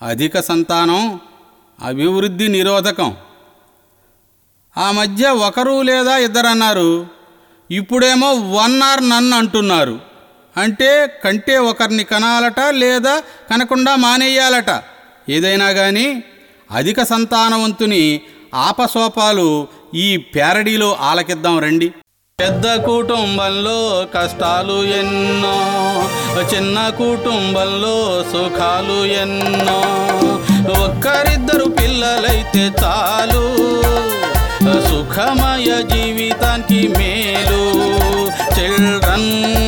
అధిక సంతానం అభివృద్ధి నిరోధకం ఆ మధ్య ఒకరు లేదా ఇద్దరన్నారు ఇప్పుడేమో వన్ ఆర్ నన్ అంటున్నారు అంటే కంటే ఒకరిని కనాలట లేదా కనకుండా మానేయాలట ఏదైనా కానీ అధిక సంతానవంతుని ఆపసోపాలు ఈ ప్యారడీలో ఆలకిద్దాం రండి పెద్ద కుటుంబంలో కష్టాలు ఎన్నో చిన్న కుటుంబంలో సుఖాలు ఎన్నో ఒక్కరిద్దరు పిల్లలైతే చాలు సుఖమయ జీవితానికి మేలు చిల్డ్రన్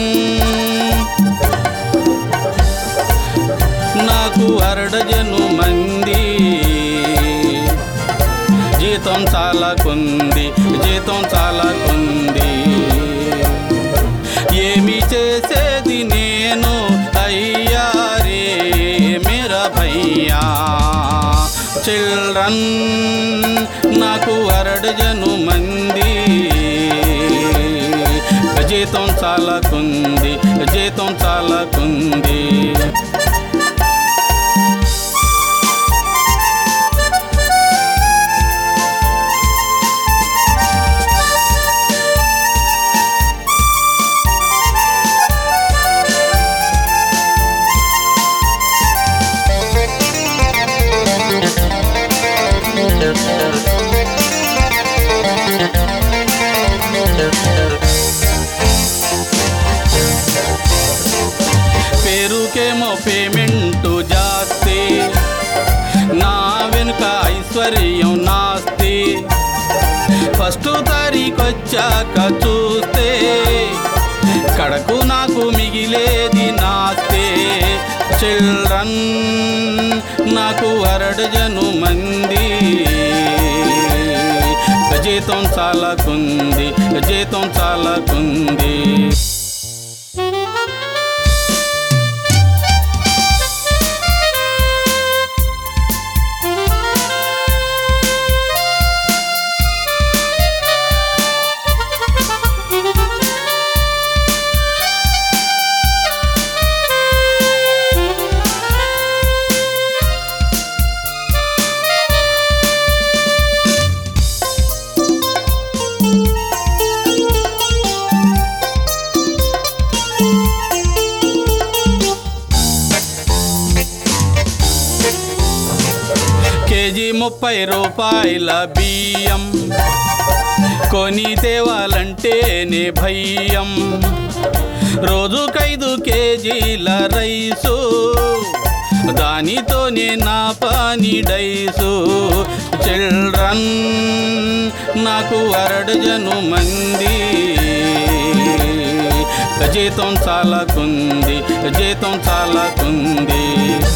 నాకు అరడజను మంది జీతం చాలా కొంది జీతం చాలా కొంది ఏమి చేసేది నేను అయ్యారే మేరా భయ్యా చిల్డ్రన్ నాకు అరడజను మంది జీతం చాలా కొంది జీతం చాలా కొంది పేరుకేమో పేమెంటు జాస్తి నా వెనుక ఐశ్వర్యం నాస్తి ఫస్ట్ తారీఖు వచ్చాక చూస్తే కడకు నాకు మిగిలేది నాస్తే చిల్డ్రన్ నాకు అరడజను మంది జీతం చాలా కుంది జీతం చాలా కుంది కేజీ ముప్పై రూపాయల బియ్యం కొని తేవాలంటేనే భయం రోజుకైదు కేజీల రైసు దానితోనే నా పని డైసు చిల్డ్రన్ నాకు అరడజను మంది జీతం చాలా కుంది జీతం చాలా కుంది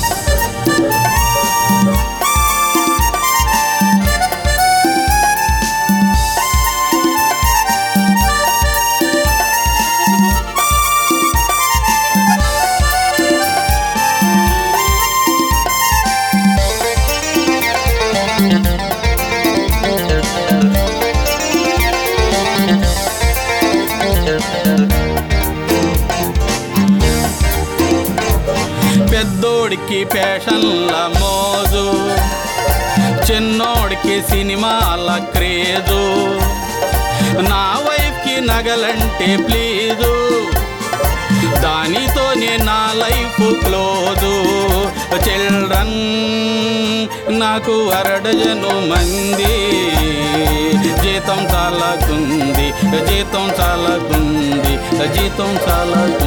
పెద్దోడికి పేషన్ల మోజు చిన్నోడికి సినిమాల క్రేజు నా వైఫ్కి నగలంటే ప్లీజు దానితోనే నా లైఫ్ క్లోజు చిల్డ్రన్ నాకు అరడజను మంది జీతం చాలా కుంది జీతం చాలా కుంది జీతం చాలా